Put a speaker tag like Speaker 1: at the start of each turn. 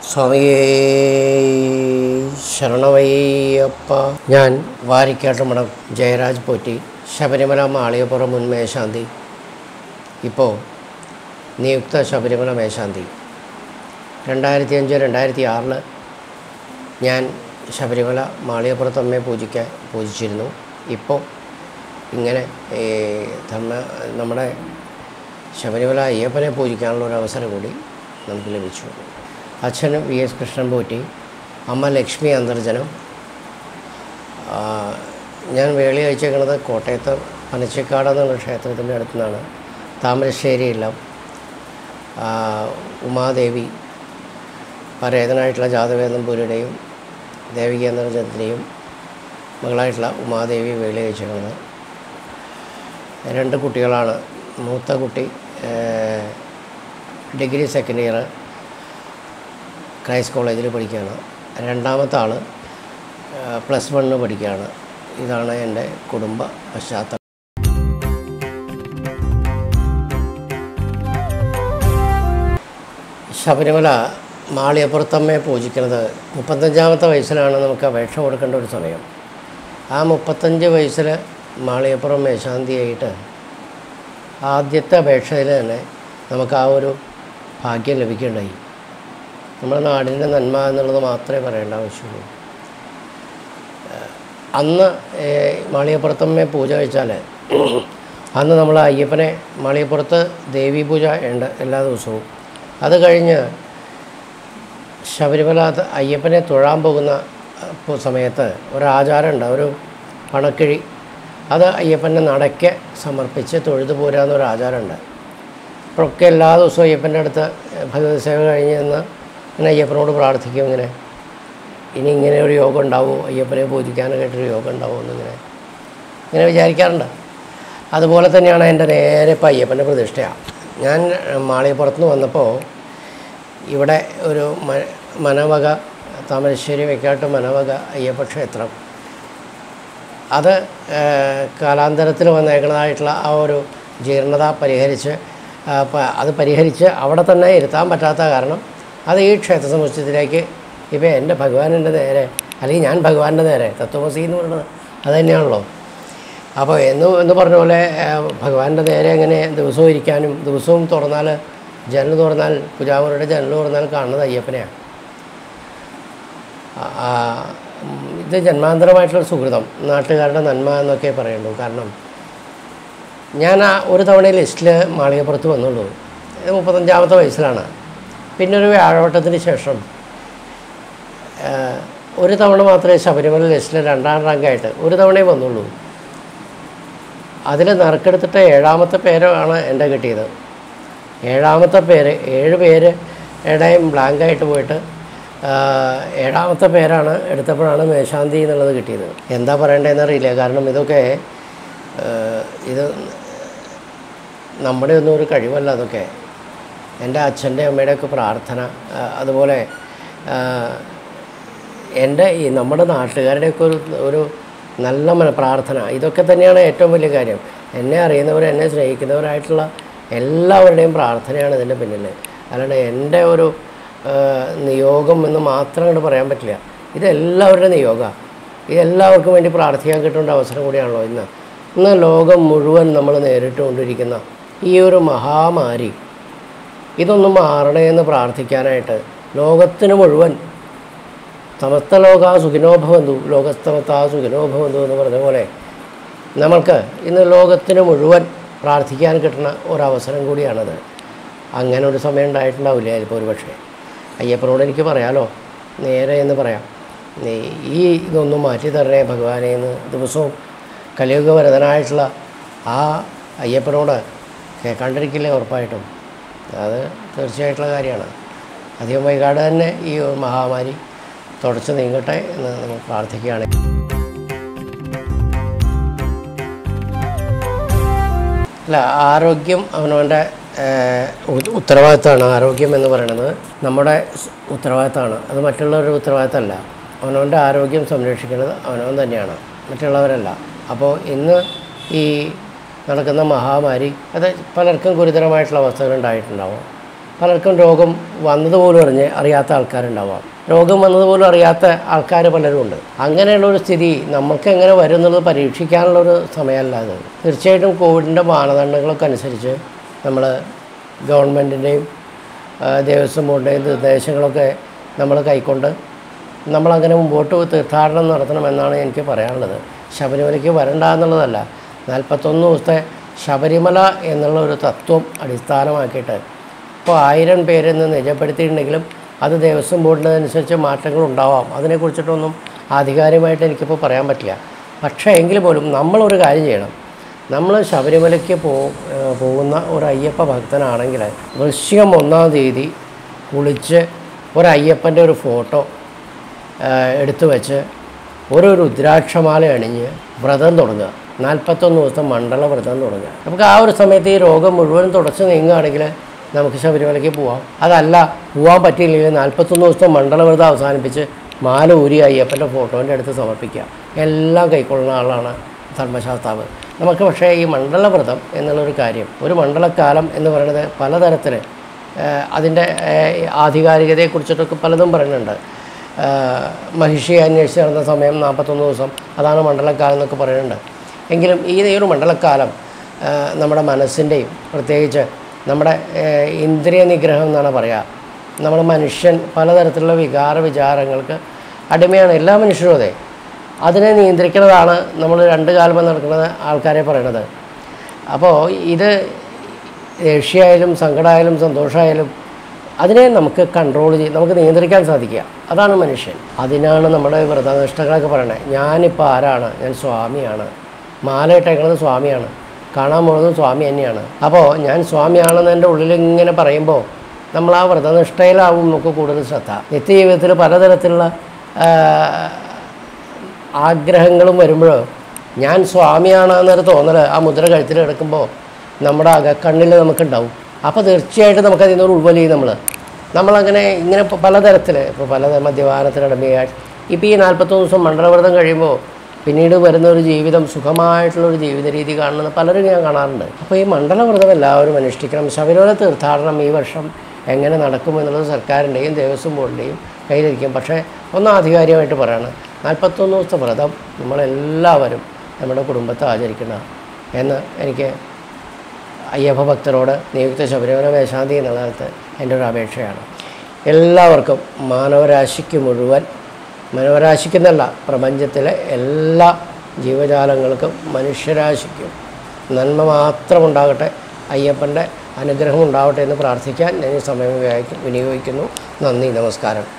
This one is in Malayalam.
Speaker 1: സ്വാമിയേ ശരണവയ്യപ്പ ഞാൻ വാരിക്കാട്ടുമടം ജയരാജ് പോറ്റി ശബരിമല മാളികപ്പുറം മുൻ മേശാന്തി ഇപ്പോൾ നിയുക്ത ശബരിമല മേശാന്തി രണ്ടായിരത്തി അഞ്ച് രണ്ടായിരത്തി ആറിൽ ഞാൻ ശബരിമല മാളികപ്പുറത്തമ്മയെ പൂജിക്കാൻ പൂജിച്ചിരുന്നു ഇപ്പോൾ ഇങ്ങനെ ഈ ധർമ്മ നമ്മുടെ ശബരിമല അയ്യപ്പനെ പൂജിക്കാനുള്ള ഒരു അവസരം കൂടി നമുക്ക് ലഭിച്ചു അച്ഛൻ വി എസ് കൃഷ്ണൻ പോറ്റി അമ്മ ലക്ഷ്മി അന്തർജനം ആ, ഞാൻ വേളി അയച്ചേക്കുന്നത് കോട്ടയത്ത് പനച്ചിക്കാട് എന്നുള്ള ക്ഷേത്രത്തിൻ്റെ അടുത്തു നിന്നാണ് താമരശ്ശേരി ഇല്ലം ആ, ഉമാദേവി പരേതനായിട്ടുള്ള ജാതവേദംപൂരിയുടെയും ദേവിക അന്തർജനത്തിൻ്റെയും മകളായിട്ടുള്ള ഉമാദേവി വേളി അയച്ചേക്കുന്നത് രണ്ട് കുട്ടികളാണ് മൂത്ത കുട്ടി ഏഹ്, ഡിഗ്രി സെക്കൻഡ് ഇയർ ക്രൈസ്റ്റ് കോളേജിൽ പഠിക്കുകയാണ് രണ്ടാമത്തെ ആൾ പ്ലസ് വണ്ണിന് പഠിക്കുകയാണ് ഇതാണ് എൻ്റെ കുടുംബ പശ്ചാത്തലം ശബരിമല മാളിയപ്പുറത്തമ്മയെ പൂജിക്കുന്നത് മുപ്പത്തഞ്ചാമത്തെ വയസ്സിലാണ് നമുക്ക് അപേക്ഷ കൊടുക്കേണ്ട ഒരു സമയം ആ മുപ്പത്തഞ്ച് വയസ്സിൽ മാളിയപ്പുറം മേശാന്തിയായിട്ട് ആദ്യത്തെ അപേക്ഷയിൽ തന്നെ നമുക്ക് ആ ഒരു ഭാഗ്യം ലഭിക്കേണ്ടായി നമ്മുടെ നാടിൻ്റെ നന്മ എന്നുള്ളത് മാത്രമേ പറയേണ്ട ആവശ്യമുള്ളൂ ഏഹ് അന്ന് ഏഹ് മാളികപ്പുറത്തമ്മയെ പൂജ കഴിച്ചാൽ അന്ന് നമ്മൾ അയ്യപ്പനെ മാളികപ്പുറത്ത് ദേവീ പൂജ ഉണ്ട് എല്ലാ ദിവസവും അത് കഴിഞ്ഞ് ശബരിമല ത- അയ്യപ്പനെ തൊഴാൻ പോകുന്ന അഹ് പോ- സമയത്ത് ഒരു ആചാരമുണ്ട് ഒരു പണക്കിഴി അത് അയ്യപ്പൻ്റെ നടയ്ക്ക് സമർപ്പിച്ച് തൊഴുതു പോരാന്നൊരു ആചാരമുണ്ട് അപ്പോഴൊക്കെ എല്ലാ ദിവസവും അയ്യപ്പൻ്റെ അടുത്ത് ഭഗവത് സേവ കഴിഞ്ഞ് നിന്ന് ഇങ്ങനെ അയ്യപ്പനോട് പ്രാർത്ഥിക്കും ഇങ്ങനെ ഇനി ഇങ്ങനെ ഒരു യോഗം ഉണ്ടാവുമോ അയ്യപ്പനെ പൂജിക്കാനായിട്ടൊരു യോഗം ഉണ്ടാവുമോ എന്നിങ്ങനെ ഇങ്ങനെ വിചാരിക്കാറുണ്ട് അതുപോലെ തന്നെയാണ് എൻ്റെ നേരെ ഇപ്പം അയ്യപ്പൻ്റെ പ്രതിഷ്ഠയാണ് ഞാൻ മാളികപ്പുറത്തുനിന്ന് വന്നപ്പോൾ ഇവിടെ ഒരു മ- മനവക താമരശ്ശേരി വെക്കാട്ട് മനവക അയ്യപ്പ ക്ഷേത്രം അത് ഏഹ്, കാലാന്തരത്തിൽ വന്നേക്കുന്നതായിട്ടുള്ള ആ ഒരു ജീർണത പരിഹരിച്ച് ആ, പ- അത് പരിഹരിച്ച് അവിടെ തന്നെ ഇരുത്താൻ പറ്റാത്ത കാരണം അത് ഈ ക്ഷേത്ര സമുച്ചയത്തിലേക്ക് ഇപ്പോൾ എൻ്റെ ഭഗവാനിൻ്റെ നേരെ അല്ലെങ്കിൽ ഞാൻ ഭഗവാന്റെ നേരെ തത്വമസി എന്ന് പറയുന്നത് അത് തന്നെയാണല്ലോ അപ്പോൾ എന്ന് എന്ന് പറഞ്ഞ പോലെ ഏഹ്, ഭഗവാന്റെ നേരെ അങ്ങനെ ദിവസവും ഇരിക്കാനും ദിവസവും തുറന്നാൽ ജനൽ തുറന്നാൽ പൂജാമുറിയുടെ ജനൽ തുറന്നാൽ കാണുന്നത് അയ്യപ്പനെയാണ് ആ- ആ, ഉം, ഇത് ജന്മാന്തരമായിട്ടുള്ള സുഹൃതം നാട്ടുകാരുടെ നന്മ എന്നൊക്കെ പറയുള്ളൂ കാരണം ഞാൻ ആ ഒരു തവണ ലിസ്റ്റിൽ മാളികപ്പുറത്ത് വന്നുള്ളൂ ഇത് മുപ്പത്തഞ്ചാമത്തെ വയസ്സിലാണ് പിന്നെ ഒരു വ്യാഴവട്ടത്തിന് ശേഷം ആ, ഒരു തവണ മാത്രമേ ശബരിമല ലിസ്റ്റിൽ രണ്ടാം റാങ്കായിട്ട് ഒരു തവണയേ വന്നുള്ളൂ അതിൽ നറുക്കെടുത്തിട്ട് ഏഴാമത്തെ പേരാണ് എൻ്റെ കിട്ടിയത് ഏഴാമത്തെ പേര് ഏഴ് പേര് ഇടയും ബ്ലാങ്കായിട്ട് പോയിട്ട് ആ, ഏഴാമത്തെ പേരാണ് എടുത്തപ്പോഴാണ് മേശാന്തി എന്നുള്ളത് കിട്ടിയത് എന്താ പറയേണ്ടതെന്ന് അറിയില്ല കാരണം ഇതൊക്കെ ആ, ഇത് നമ്മുടെ ഒന്നും ഒരു കഴിവല്ല അതൊക്കെ എൻ്റെ അച്ഛൻ്റെ അമ്മയുടെയൊക്കെ പ്രാർത്ഥന ആ, അതുപോലെ ആ, എൻ്റെ ഈ നമ്മുടെ നാട്ടുകാരുടെയൊക്കെ ഒരു ഒരു നല്ല മന പ്രാർത്ഥന ഇതൊക്കെ തന്നെയാണ് ഏറ്റവും വലിയ കാര്യം എന്നെ അറിയുന്നവർ എന്നെ സ്നേഹിക്കുന്നവരായിട്ടുള്ള എല്ലാവരുടെയും പ്രാർത്ഥനയാണ് ഇതിൻ്റെ പിന്നിൽ അല്ലാണ്ട് എൻ്റെ ഒരു ആ, നിയോഗം എന്ന് മാത്രം അങ്ങോട്ട് പറയാൻ പറ്റില്ല ഇത് എല്ലാവരുടെ നിയോഗമാണ് ഇതെല്ലാവർക്കും വേണ്ടി പ്രാർത്ഥിക്കാൻ കിട്ടേണ്ട അവസരം കൂടിയാണല്ലോ ഇന്ന് ഇന്ന് ലോകം മുഴുവൻ നമ്മൾ നേരിട്ടുകൊണ്ടിരിക്കുന്ന ഈ ഒരു മഹാമാരി ഇതൊന്നും മാറണേ എന്ന് പ്രാർത്ഥിക്കാനായിട്ട് ലോകത്തിന് മുഴുവൻ സമസ്ത ലോക സുഖിനോ ഭവന്തു ലോകസ്തമത്ത സുഖിനോ ഭവന്തു എന്ന് പറഞ്ഞ പോലെ നമ്മൾക്ക് ഇന്ന് ലോകത്തിന് മുഴുവൻ പ്രാർത്ഥിക്കാൻ കിട്ടുന്ന ഒരവസരം കൂടിയാണത് അങ്ങനെ ഒരു സമയം ഉണ്ടായിട്ടുണ്ടാവില്ല ചിലപ്പോൾ ഒരു പക്ഷേ അയ്യപ്പനോട് എനിക്ക് പറയാലോ നേരെ എന്ന് പറയാം നീ ഈ ഇതൊന്നും മാറ്റി തരണേ ഭഗവാനെ എന്ന് ദിവസവും കലിയുഗവരതനായിട്ടുള്ള ആ അയ്യപ്പനോട് കേൾക്കാണ്ടിരിക്കില്ലേ ഉറപ്പായിട്ടും അത് തീർച്ചയായിട്ടുള്ള കാര്യമാണ് അധികം വൈകാതെ തന്നെ ഈ മഹാമാരി തുടച്ചു നീങ്ങട്ടെ എന്ന് നമ്മൾ പ്രാർത്ഥിക്കുകയാണ് അല്ല ആരോഗ്യം അവനവൻ്റെ ഉത്തരവാദിത്തമാണ് ആരോഗ്യം എന്ന് പറയുന്നത് നമ്മുടെ സ് ഉത്തരവാദിത്തമാണ് അത് മറ്റുള്ളവരുടെ ഉത്തരവാദിത്തമല്ല അവനവൻ്റെ ആരോഗ്യം സംരക്ഷിക്കുന്നത് അവനവൻ തന്നെയാണ് മറ്റുള്ളവരല്ല അപ്പോൾ ഇന്ന് ഈ നടക്കുന്ന മഹാമാരി അത് പലർക്കും ഗുരുതരമായിട്ടുള്ള അവസ്ഥകൾ ഉണ്ടായിട്ടുണ്ടാവും പലർക്കും രോഗം വന്നതുപോലും അറിഞ്ഞ് അറിയാത്ത ആൾക്കാരുണ്ടാവാം രോഗം വന്നതുപോലും അറിയാത്ത ആൾക്കാർ പലരും ഉണ്ട് അങ്ങനെയുള്ള ഒരു സ്ഥിതി നമുക്ക് എങ്ങനെ വരും എന്നുള്ളത് പരീക്ഷിക്കാനുള്ള ഒരു സമയമല്ല അത് തീർച്ചയായിട്ടും കോവിഡിൻ്റെ മാനദണ്ഡങ്ങളൊക്കെ അനുസരിച്ച് നമ്മൾ ഗവൺമെൻറ്റിൻ്റെയും ദേവസ്വം ബോർഡിൻ്റെയും നിർദ്ദേശങ്ങളൊക്കെ നമ്മൾ കൈക്കൊണ്ട് നമ്മളങ്ങനെ മുമ്പോട്ട് തീർത്ഥാടനം നടത്തണമെന്നാണ് എനിക്ക് പറയാനുള്ളത് ശബരിമലയ്ക്ക് വരണ്ട എന്നുള്ളതല്ല നാൽപ്പത്തൊന്ന് ദിവസത്തെ ശബരിമല എന്നുള്ള ഒരു തത്വം അടിസ്ഥാനമാക്കിയിട്ട് ഇപ്പോൾ ആയിരം പേരെന്ന് നിജപ്പെടുത്തിയിട്ടുണ്ടെങ്കിലും അത് ദേവസ്വം ബോർഡിനനുസരിച്ച് മാറ്റങ്ങൾ ഉണ്ടാവാം അതിനെക്കുറിച്ചിട്ടൊന്നും ആധികാരികമായിട്ട് എനിക്കിപ്പോൾ പറയാൻ പറ്റില്ല പക്ഷേ എങ്കിൽ പോലും നമ്മളൊരു കാര്യം ചെയ്യണം നമ്മൾ ശബരിമലയ്ക്ക് പോ ഏഹ് പോകുന്ന ഒരു അയ്യപ്പ ഭക്തനാണെങ്കിൽ വൃശ്ചികം ഒന്നാം തീയതി കുളിച്ച് ഒരു അയ്യപ്പൻ്റെ ഒരു ഫോട്ടോ ഏഹ് എടുത്തു വെച്ച് ഒരു രുദ്രാക്ഷമാല അണിഞ്ഞ് വ്രതം തുടങ്ങുക നാൽപ്പത്തൊന്ന് ദിവസം മണ്ഡല വ്രതം തുടങ്ങുക നമുക്ക് ആ ഒരു സമയത്ത് ഈ രോഗം മുഴുവൻ തുടച്ച് നീങ്ങുകയാണെങ്കിൽ നമുക്ക് ശബരിമലയ്ക്ക് പോവാം അതല്ല പോകാൻ പറ്റിയില്ലെങ്കിൽ നാൽപ്പത്തൊന്ന് ദിവസത്തെ മണ്ഡല വ്രതം അവസാനിപ്പിച്ച് മാല ഊരി അയ്യപ്പൻ്റെ ഫോട്ടോൻ്റെ അടുത്ത് സമർപ്പിക്കുക എല്ലാം കൈക്കൊള്ളുന്ന ആളാണ് ധർമ്മശാസ്താവ് നമുക്ക് പക്ഷേ ഈ മണ്ഡലവ്രതം എന്നുള്ളൊരു കാര്യം ഒരു മണ്ഡലക്കാലം എന്ന് പറയുന്നത് പലതരത്തിൽ അതിൻ്റെ ഏഹ്, ആധികാരികതയെക്കുറിച്ചിട്ടൊക്കെ പലതും പറയുന്നുണ്ട് ഏഹ്, മഹിഷിയെ അന്വേഷിച്ച് നടന്ന സമയം നാൽപ്പത്തൊന്ന് ദിവസം അതാണ് മണ്ഡലക്കാലം എന്നൊക്കെ പറയുന്നുണ്ട് എങ്കിലും ഈ ഒരു മണ്ഡലക്കാലം ഏഹ്, നമ്മുടെ മനസ്സിൻ്റെയും പ്രത്യേകിച്ച് നമ്മുടെ ഏഹ്, ഇന്ദ്രിയ നിഗ്രഹം എന്നാണ് പറയുക നമ്മുടെ മനുഷ്യൻ പലതരത്തിലുള്ള വികാര വിചാരങ്ങൾക്ക് അടിമയാണ് എല്ലാ മനുഷ്യരും അതെ അതിനെ നിയന്ത്രിക്കുന്നതാണ് നമ്മൾ രണ്ട് കാലം നടക്കുന്നത് ആൾക്കാരെ പറയണത് അപ്പോൾ ഇത് ദേഷ്യമായാലും സങ്കടമായാലും സന്തോഷമായാലും അതിനെ നമുക്ക് കൺട്രോൾ ചെയ്ത് നമുക്ക് നിയന്ത്രിക്കാൻ സാധിക്കുക അതാണ് മനുഷ്യൻ അതിനാണ് നമ്മുടെ വ്രതനിഷ്ഠകളൊക്കെ പറയണത് ഞാനിപ്പോൾ ആരാണ് ഞാൻ സ്വാമിയാണ് മാല ഇട്ടേക്കുന്നത് സ്വാമിയാണ് കാണാൻ പോകുന്നത് സ്വാമി തന്നെയാണ് അപ്പോൾ ഞാൻ സ്വാമിയാണെന്ന് എൻ്റെ ഉള്ളിൽ ഇങ്ങനെ പറയുമ്പോൾ നമ്മൾ ആ വ്രതനിഷ്ഠയിലാവും നമുക്ക് കൂടുതൽ ശ്രദ്ധ നിത്യജീവിതത്തിൽ പലതരത്തിലുള്ള ആ, ആഗ്രഹങ്ങളും വരുമ്പോൾ ഞാൻ സ്വാമിയാണ് എന്നൊരു തോന്നൽ ആ മുദ്ര കഴുത്തിൽ കിടക്കുമ്പോൾ നമ്മുടെ അകക്കണ്ണിൽ നമുക്കുണ്ടാവും അപ്പോൾ തീർച്ചയായിട്ടും നമുക്കതിൽ നിന്ന് ഉൾവലിയും നമ്മൾ നമ്മളങ്ങനെ ഇങ്ങനെ ഇപ്പോൾ പലതരത്തിൽ ഇപ്പോൾ പല മദ്യപാനത്തിനടമയായി ഇപ്പോൾ ഈ നാൽപ്പത്തൊന്ന് ദിവസം മണ്ഡലവ്രതം കഴിയുമ്പോൾ പിന്നീട് വരുന്ന ഒരു ജീവിതം സുഖമായിട്ടുള്ള ഒരു ജീവിത രീതി കാണുന്ന പലരും ഞാൻ കാണാറുണ്ട് അപ്പോൾ ഈ മണ്ഡലവ്രതം എല്ലാവരും അനുഷ്ഠിക്കണം ശബരിമല തീർത്ഥാടനം ഈ വർഷം എങ്ങനെ നടക്കുമെന്നുള്ളത് സർക്കാരിൻ്റെയും ദേവസ്വം ബോർഡിൻ്റെയും കയ്യിലിരിക്കും പക്ഷേ ഒന്ന് ആധികാരികമായിട്ട് പറയാണ് നാൽപ്പത്തൊന്ന് ദിവസത്തെ വ്രതം നമ്മളെല്ലാവരും നമ്മുടെ കുടുംബത്തെ ആചരിക്കണം എന്ന് എനിക്ക് അയ്യപ്പ ഭക്തരോട് നിയുക്ത ശബരിമല മേശാന്തി എന്നുള്ളത് എൻ്റെ ഒരു അപേക്ഷയാണ് എല്ലാവർക്കും മാനവരാശിക്ക് മുഴുവൻ മാനവരാശിക്കെന്നല്ല പ്രപഞ്ചത്തിലെ എല്ലാ ജീവജാലങ്ങൾക്കും മനുഷ്യരാശിക്കും നന്മ മാത്രം ഉണ്ടാകട്ടെ അയ്യപ്പൻ്റെ അനുഗ്രഹം ഉണ്ടാവട്ടെ എന്ന് പ്രാർത്ഥിക്കാൻ ഞാൻ ഈ സമയം വിനിയോഗിക്കുന്നു നന്ദി നമസ്കാരം